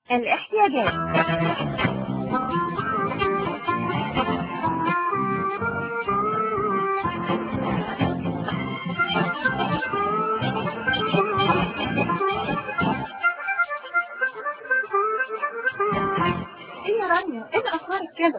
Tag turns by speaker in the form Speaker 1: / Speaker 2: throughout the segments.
Speaker 1: الاحتياجات
Speaker 2: ايه يا رانيا ايه اللي اخبارك كده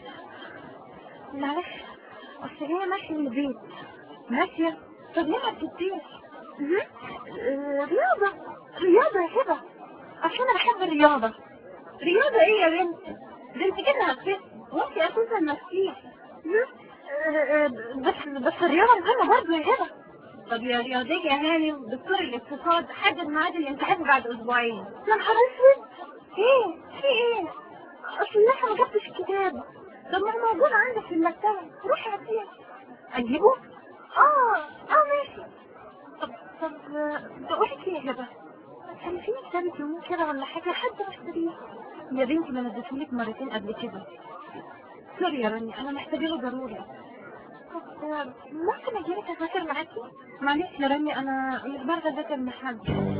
Speaker 1: معلش اصل هي ماشية من البيت
Speaker 2: ماشيه طب ليه ما بتبتيش
Speaker 1: مهم. آه، رياضة رياضة يا هبة عشان انا بحب الرياضة
Speaker 2: رياضه ايه يا بنت ده انت كده هتخس وانت اساسا مسيح
Speaker 1: مهم. آه، آه، بس بس الرياضة مهمة برضه يا هبة
Speaker 2: طب يا رياضيه هانم دكتور الاقتصاد حدد ميعاد الامتحان بعد اسبوعين
Speaker 1: يا نهار اسود ايه في ايه اصل لسه ما جبتش الكتاب
Speaker 2: طب ما هو موجود عندك في المكتبه
Speaker 1: روحي هاتيه
Speaker 2: اجيبه
Speaker 1: اه اه ماشي طب طب آه، بقولك ايه يا هبة كان في كتاب يومين كده ولا حاجة حد اشتريه
Speaker 2: يا بنتي ما نديتهولك مرتين قبل كده سوري يا رانيا انا محتاجاه ضروري
Speaker 1: طب آه، ممكن اجيلك اذاكر معاكي
Speaker 2: معلش يا رانيا انا مش بعرف اذاكر من حد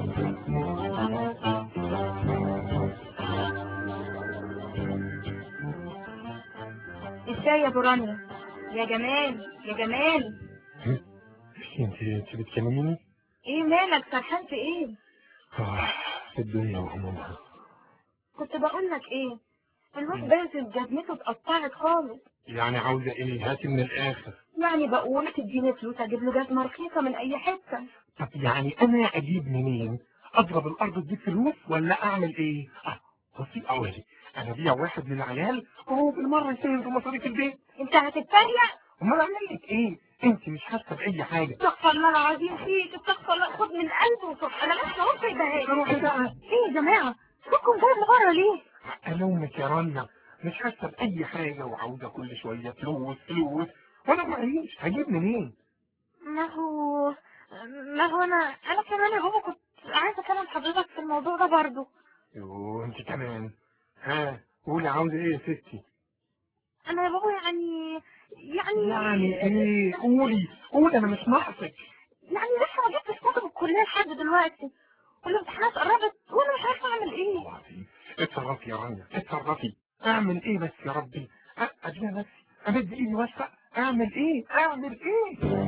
Speaker 2: الشاي يا ابو رانيا يا جمال يا جمال
Speaker 3: انت انت بتكلميني؟
Speaker 2: ايه مالك سرحان في ايه
Speaker 3: آه في الدنيا وهمومها
Speaker 2: كنت بقول لك ايه الواد باسل جزمته اتقطعت خالص
Speaker 3: يعني عاوزة ايه؟ هاتي من الآخر
Speaker 2: يعني بقول تديني فلوس اجيب له جزمه رخيصه من اي حته
Speaker 3: طب يعني أنا أجيب منين؟ أضرب الأرض تجيب فلوس ولا أعمل إيه؟ آه بصي أولي أنا أبيع واحد للعيال وهو بالمرة يساهم في مصاريف البيت
Speaker 2: انت هتتريق
Speaker 3: أمال أعمل لك إيه؟ أنت مش حاسة بأي حاجة
Speaker 2: استغفر الله العظيم فيك استغفر الله خد من قلبي وصح انا مش هقول في بهاء
Speaker 3: روحي بقى
Speaker 2: ايه يا جماعه صوتكم جاي من بره ليه
Speaker 3: ألومك يا رنا مش حاسة بأي حاجة وعاوزة كل شوية فلوس فلوس وأنا معيش هجيب منين؟
Speaker 1: ما هو ما هو انا انا كمان يا بابا كنت عايزة اكلم حضرتك في الموضوع ده برضه
Speaker 3: يوه أنت كمان ها قولي عاوزة إيه يا ستي؟
Speaker 1: انا يا بابا يعني يعني
Speaker 3: يعني ايه قولي قولي انا مش ناقصك
Speaker 1: يعني لسه ما جبتش كتب الكلية لحد دلوقتي والامتحانات قربت وانا مش عارفة اعمل ايه
Speaker 3: والله اتصرفي يا رانيا اتصرفي اعمل ايه بس يا ربي أ- اديها نفسي امد ايدي واسع اعمل ايه اعمل ايه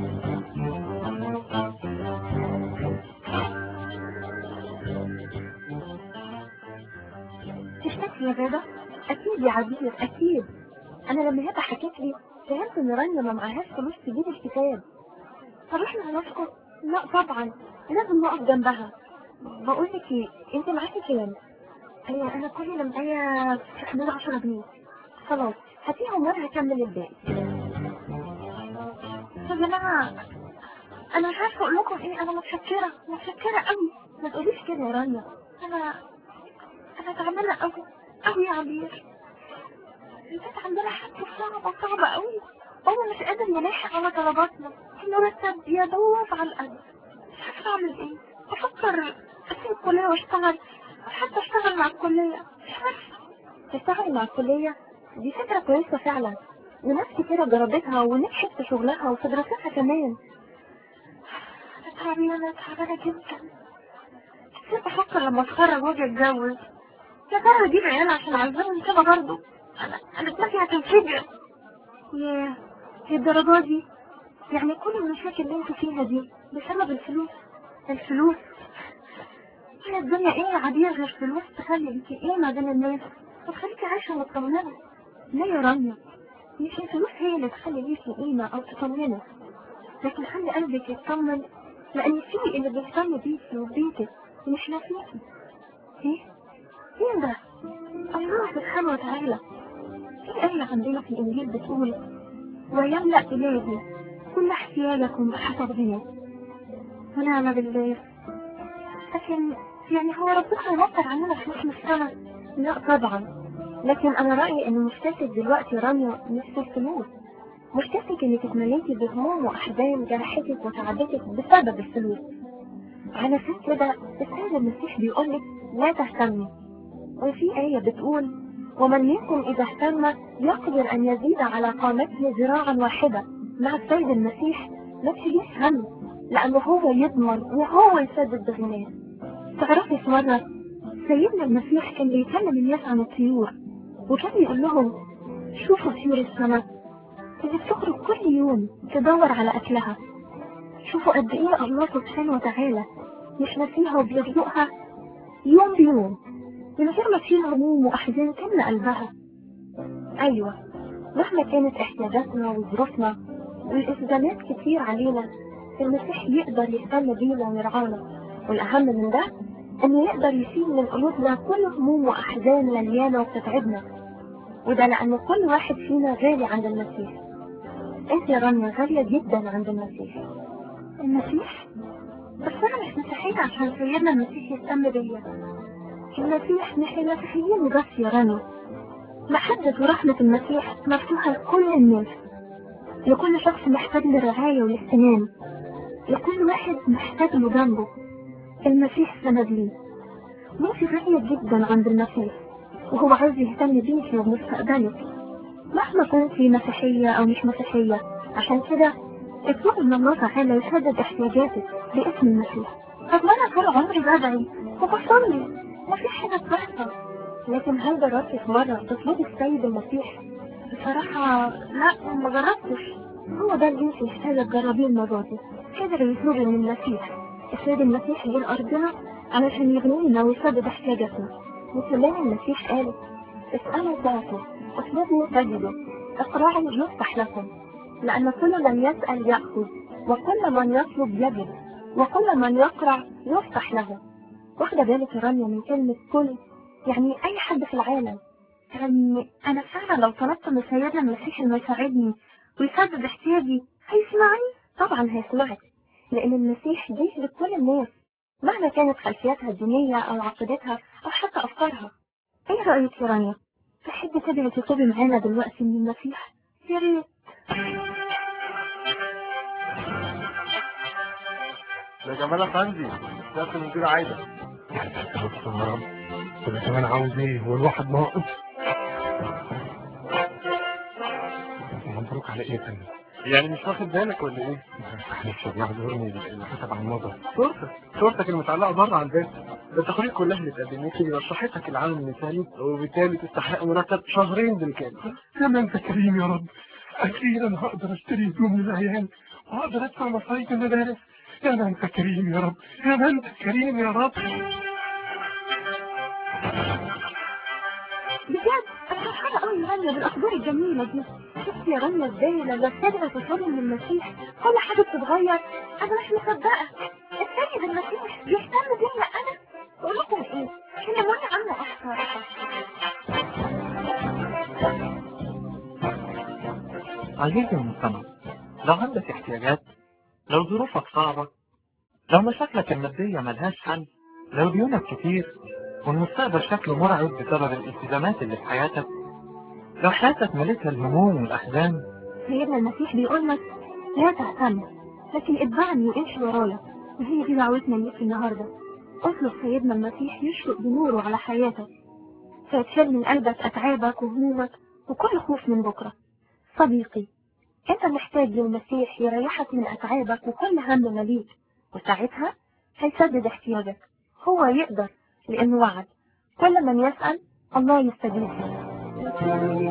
Speaker 1: تشتكي يا غادة اكيد يا عبير اكيد انا لما هبه حكيت لي فهمت ان رانيا ما معهاش فلوس تجيب الكتاب طب احنا هنسكت لا طبعا لازم نقف جنبها بقول لك ايه انت معاكي كام هي انا كل اللي معايا في حدود 10 جنيه خلاص هاتيهم وانا هكمل الباقي يا جماعه انا مش عارفه اقول لكم ايه انا متشكره متشكره قوي ما تقوليش كده يا رانيا انا انا تعبانه قوي قوي يا عبير البيت عندنا حاجة صعبة صعبة قوي هو مش قادر يلاحق على طلباتنا المرتب يا دوب على القد مش عارفة اعمل ايه بفكر اسيب الكلية واشتغل حتى اشتغل مع الكلية مش عارفة تشتغل مع الكلية دي فكرة كويسة فعلا وناس كتيرة جربتها ونجحت في شغلها وفي دراستها كمان أنا تعبانة أنا تعبانة جدا كتير بفكر لما اتخرج واجي اتجوز يا ترى اجيب عيال عشان اعزهم كده برضه انا انا دماغي هتنفجر ياه هي الدرجات دي يعني كل المشاكل اللي انتوا فيها دي بسبب الفلوس الفلوس هي الدنيا ايه يا عبير غير فلوس تخلي انت قيمة بين الناس وتخليكي عايشة مطمنة لا يا رانيا مش الفلوس هي اللي تخلي ليكي قيمة او تطمنك لكن خلي قلبك يطمن لان في اللي بيهتم بيكي وبيتك ومش ناسيكي ايه مين ده الله سبحانه وتعالى في آية عندنا في الإنجيل بتقول ويملأ إلهي كل احتياجكم بحسب غنى ونعم بالله لكن يعني هو ربنا يوفر عننا فلوس من السنة لا طبعا لكن أنا رأيي إن مشكلتك دلوقتي رانيا مش في الفلوس مشكلتك إنك اتمليتي بهموم وأحزان جرحتك وتعبتك بسبب الفلوس علشان كده السيد المسيح بيقولك لا تهتمي وفي آية بتقول ومن منكم إذا اهتم يقدر أن يزيد على قامته ذراعا واحدة مع السيد المسيح ما تشيليش هم لأنه هو يضمن وهو يسدد بغناه تعرفي في مرة سيدنا المسيح كان بيكلم الناس عن الطيور وكان يقول لهم شوفوا طيور السماء اللي بتخرج كل يوم تدور على أكلها شوفوا قد إيه الله سبحانه وتعالى مش ناسيها وبيرزقها يوم بيوم من غير ما تشيل هموم وأحزان تملى قلبها أيوة مهما كانت احتياجاتنا وظروفنا والالتزامات كتير علينا المسيح يقدر يهتم بينا ويرعانا والأهم من ده إنه يقدر يشيل من قلوبنا كل هموم وأحزان مليانة وبتتعبنا وده لأن كل واحد فينا غالي عند المسيح أنت يا رانيا غالية جدا عند المسيح المسيح؟ بس أنا مش مسيحية عشان سيدنا المسيح يهتم بيا المسيح مش المسيحيين بس يا رانيا محبة ورحمة المسيح مفتوحة لكل الناس لكل شخص محتاج للرعاية والاهتمام لكل واحد محتاج له جنبه المسيح سند ليه وانت غالية جدا عند المسيح وهو عايز يهتم بيكي وبمستقبلك مهما كنتي مسيحية أو مش مسيحية عشان كده اطلبي من الله تعالى يسدد احتياجاتك باسم المسيح طب ما أنا طول عمري بدعي وبصلي مفيش حاجة بتحصل لكن هل جربتي في مرة تطلبي السيد المسيح؟ بصراحة لا ما جربتش هو ده اللي انت محتاجة تجربيه المرة دي قدر يطلبي من المسيح السيد المسيح جه لأرضنا علشان يغنينا ويسدد احتياجاتنا وكمان المسيح قال اسألوا تعطوا اطلبوا تجدوا اقرعوا يفتح لكم لأن كل من يسأل يأخذ وكل من يطلب يجد وكل من يقرع يفتح له واخدة بالك يا رانيا من كلمة كل يعني أي حد في العالم يعني أنا فعلا لو طلبت من سيدنا المسيح إنه يساعدني ويسدد احتياجي هيسمعني طبعا هيسمعك لأن المسيح جه لكل الناس مهما كانت خلفياتها الدينية أو عقيدتها أو حتى أفكارها إيه رأيك يا رانيا؟ تحبي تبعي تطلبي معانا دلوقتي من المسيح؟ يا ريت
Speaker 4: يا جمال افندي سيادة المدير عايزة
Speaker 3: يا ساتر يا رب طب كمان عاوز ايه هو الواحد ناقص مبروك على ايه يا فندم
Speaker 4: يعني مش واخد بالك ولا ايه؟
Speaker 3: معلش بيعذرني اللي حسب عن النظر
Speaker 4: صورتك صورتك المتعلقة بره على الباب ده التقارير كلها اللي اتقدمت لي رشحتك العام المثالي وبالتالي تستحق مرتب شهرين بالكامل
Speaker 3: يا ما انت كريم يا رب اخيرا هقدر اشتري هدوم للعيال وهقدر ادفع مصاريف المدارس يا ما انت كريم يا رب يا ما انت كريم يا رب
Speaker 1: بجد أنا فرحانة أوي يا رانيا بالأخبار الجميلة دي شفتي يا رانيا إزاي لما ابتدت تطلبي من المسيح كل حاجة بتتغير أنا مش مصدقة السيد المسيح بيهتم بيا أنا بقول لكم إيه كلموني عنه أكتر
Speaker 5: عزيزي المستمع لو عندك احتياجات لو ظروفك صعبة لو مشاكلك المادية ملهاش حل لو ديونك كتير والمستقبل شكله مرعب بسبب الالتزامات اللي في حياتك لو حياتك مليتها الهموم والأحزان
Speaker 1: سيدنا المسيح بيقول لك لا تهتم لكن اتبعني وامشي ورايا وهي دي دعوتنا ليك النهارده اطلب سيدنا المسيح يشرق بنوره على حياتك فيتشال من قلبك اتعابك وهمومك وكل خوف من بكره صديقي انت محتاج للمسيح يريحك من اتعابك وكل هم مليك وساعتها هيسدد احتياجك هو يقدر لانه وعد كل من يسأل الله يستجيب له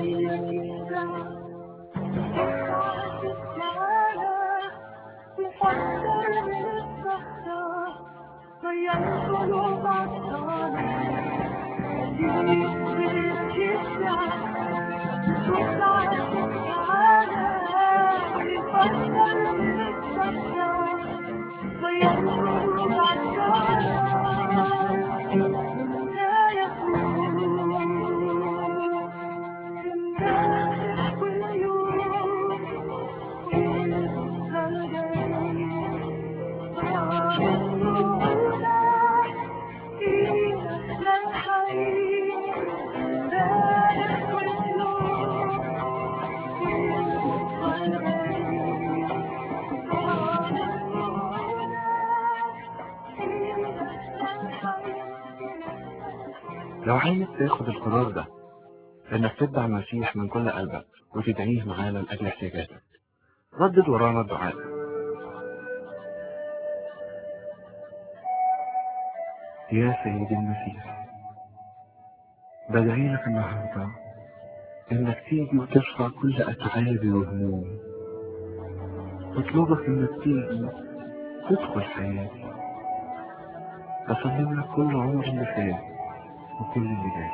Speaker 5: لو عايز تاخد القرار ده انك تتبع المسيح من كل قلبك وتدعيه معانا لاجل احتياجاتك ردد ورانا الدعاء
Speaker 6: يا سيدي المسيح بدعي لك النهاردة إنك تيجي وتشفع كل أتعابي وهمومي بطلبك إنك تيجي تدخل حياتي بسلم لك كل عمر اللي فات وكل اللي جاي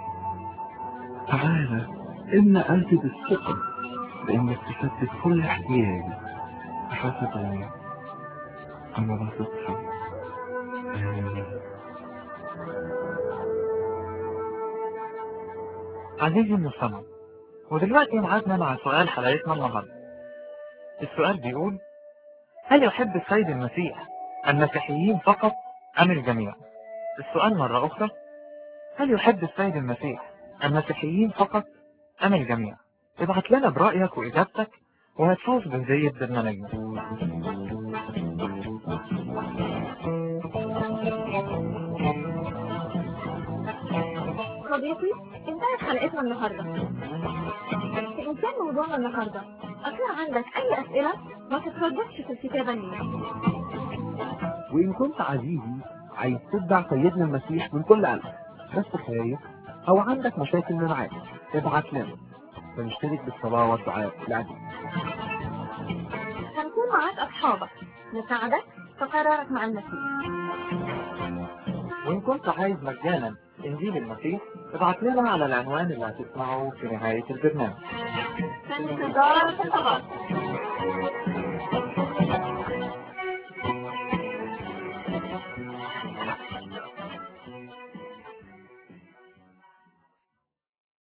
Speaker 6: تعالى إن قلبي بالثقة بإنك تسدد كل احتياجي بحسب عينيك أنا بثق فيك آمين
Speaker 5: عزيزي المستمع ودلوقتي معادنا مع سؤال حلقتنا النهارده السؤال بيقول هل يحب السيد المسيح المسيحيين فقط أم الجميع؟ السؤال مرة أخرى هل يحب السيد المسيح المسيحيين فقط أم الجميع؟ ابعت لنا برأيك وإجابتك وهتفوز بهدية برنامجنا
Speaker 2: صديقي انتهت حلقتنا النهارده إن كان موضوعنا النهارده أثار عندك أي أسئلة ما تترددش في الكتابة لينا
Speaker 4: وإن كنت عزيزي عايز تتبع سيدنا المسيح من كل قلبك بس خايف أو عندك مشاكل معاه ابعت لنا ونشترك بالصلاة والدعاء العزيز
Speaker 2: هنكون معاك أصحابك نساعدك في قرارك مع المسيح
Speaker 5: وإن كنت عايز مجانا إنجيل المسيح ابعت لنا على العنوان اللي هتسمعه في نهاية البرنامج
Speaker 2: في انتظار خطابات